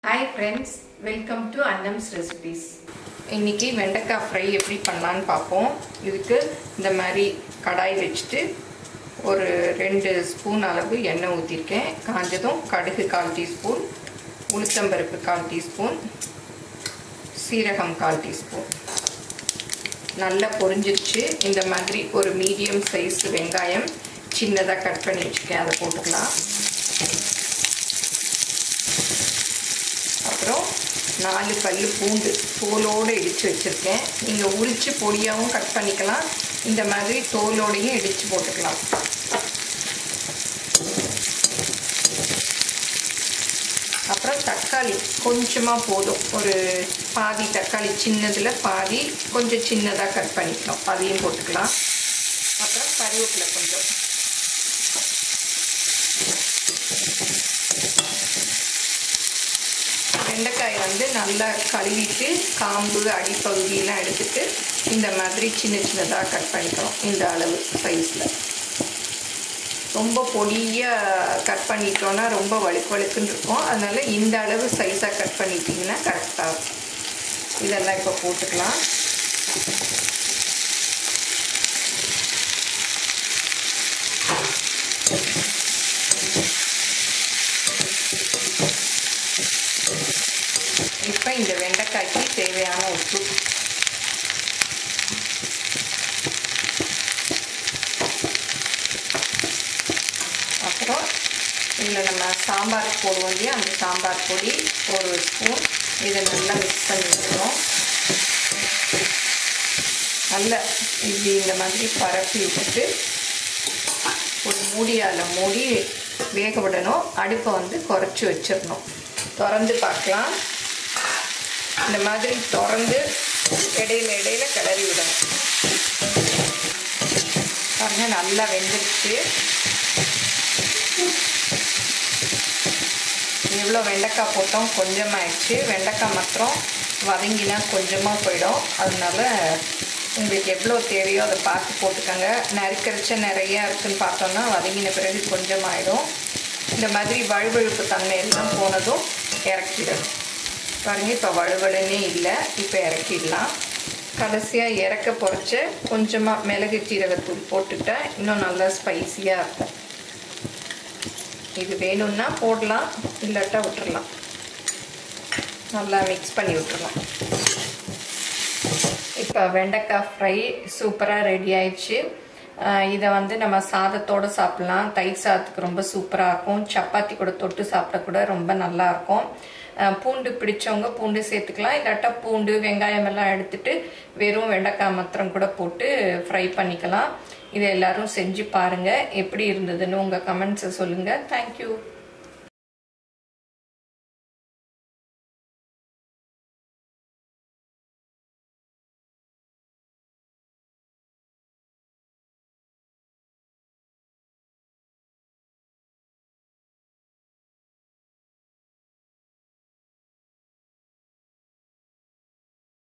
hi friends welcome to Annam's recipes இன்னைக்கு வெண்டைக்காய் fry எப்படி பண்ணலான்னு பார்ப்போம் இதுக்கு இந்த மாதிரி கடாய் வச்சுட்டு ஒரு ரெண்டு ஸ்பூன் அளவு எண்ணெய் ஊற்றிருக்கேன் காஞ்சதும் கடுகு கால் டீஸ்பூன் உளுத்தம்பருப்பு கால் டீஸ்பூன் சீரகம் கால் டீஸ்பூன் நல்லா பொரிஞ்சிருச்சு இந்த மாதிரி ஒரு மீடியம் சைஸ் வெங்காயம் சின்னதாக கட் பண்ணி வச்சுருக்கேன் அதை போட்டுக்கலாம் அப்புறம் நாலு பல் பூண்டு தோலோடு இடித்து வச்சுருக்கேன் நீங்கள் உரித்து பொடியாகவும் கட் பண்ணிக்கலாம் இந்த மாதிரி தோலோடையும் இடித்து போட்டுக்கலாம் அப்புறம் தக்காளி கொஞ்சமாக போதும் ஒரு பாதி தக்காளி சின்னதில் பாதி கொஞ்சம் சின்னதாக கட் பண்ணிக்கலாம் அதையும் போட்டுக்கலாம் அப்புறம் கருவேப்பிலை கொஞ்சம் வெண்டைக்காய் வந்து நல்லா கழுவிட்டு காம்பு அடிப்பகுதியெலாம் எடுத்துட்டு இந்த மாதிரி சின்ன சின்னதாக கட் பண்ணிக்கிறோம் இந்த அளவு சைஸில் ரொம்ப பொடியாக கட் பண்ணிட்டோன்னா ரொம்ப வழுக்கு வழுக்குன்னு இருக்கும் அதனால் இந்த அளவு சைஸாக கட் பண்ணிட்டிங்கன்னா கரெக்டாக இருக்கும் இதெல்லாம் இப்போ போட்டுக்கலாம் இப்போ இந்த வெண்டைக்காய்க்கு தேவையான உப்பு அப்புறம் இதில் நம்ம சாம்பார் போடுவோம் இல்லையா அந்த சாம்பார் பொடி ஒரு ஸ்பூன் இதை நல்லா மிக்ஸ் பண்ணி விட்டுறோம் நல்லா இப்படி இந்த மாதிரி பரப்பி விட்டுட்டு ஒரு மூடியால் மூடி வேக விடணும் அடுப்பை வந்து குறைச்சி வச்சிடணும் திறந்து பார்க்கலாம் இந்த மாதிரி திறந்து இடையில இடையில கிளறி விடணும் பாருங்க நல்லா வெந்துருச்சு எவ்வளோ வெண்டைக்காய் போட்டோம் கொஞ்சமாகிடுச்சு வெண்டைக்காய் மாத்திரம் வதங்கினா கொஞ்சமாக போயிடும் அதனால உங்களுக்கு எவ்வளோ தேவையோ அதை பார்த்து போட்டுக்கோங்க நறுக்கரிச்ச நிறையா இருக்குதுன்னு பார்த்தோன்னா வதங்கின பிறகு கொஞ்சமாயிடும் இந்த மாதிரி வழுவழுப்பு தன்மை எல்லாம் போனதும் இறக்கிடணும் பாருங்க இப்போ வழுவழுன்னே இல்லை இப்போ இறக்கிடலாம் கடைசியாக இறக்க பொறிச்ச கொஞ்சமாக மிளகு சீரகத்தூள் போட்டுட்டா இன்னும் நல்லா ஸ்பைஸியாக இருக்கும் இது வேணும்னா போடலாம் இல்லாட்டா விட்டுறலாம் நல்லா மிக்ஸ் பண்ணி விட்டுறலாம் இப்போ வெண்டைக்காய் ஃப்ரை சூப்பராக ரெடி ஆயிடுச்சு இதை வந்து நம்ம சாதத்தோடு சாப்பிட்லாம் தயிர் சாதத்துக்கு ரொம்ப சூப்பராக இருக்கும் சப்பாத்தி கூட தொட்டு சாப்பிட கூட ரொம்ப நல்லாயிருக்கும் பூண்டு பிடிச்சவங்க பூண்டு சேர்த்துக்கலாம் இல்லாட்டா பூண்டு வெங்காயம் எல்லாம் எடுத்துட்டு வெறும் வெண்டைக்காய் மாத்திரம் கூட போட்டு ஃப்ரை பண்ணிக்கலாம் இதை எல்லாரும் செஞ்சு பாருங்கள் எப்படி இருந்ததுன்னு உங்கள் கமெண்ட்ஸை சொல்லுங்கள் தேங்க்யூ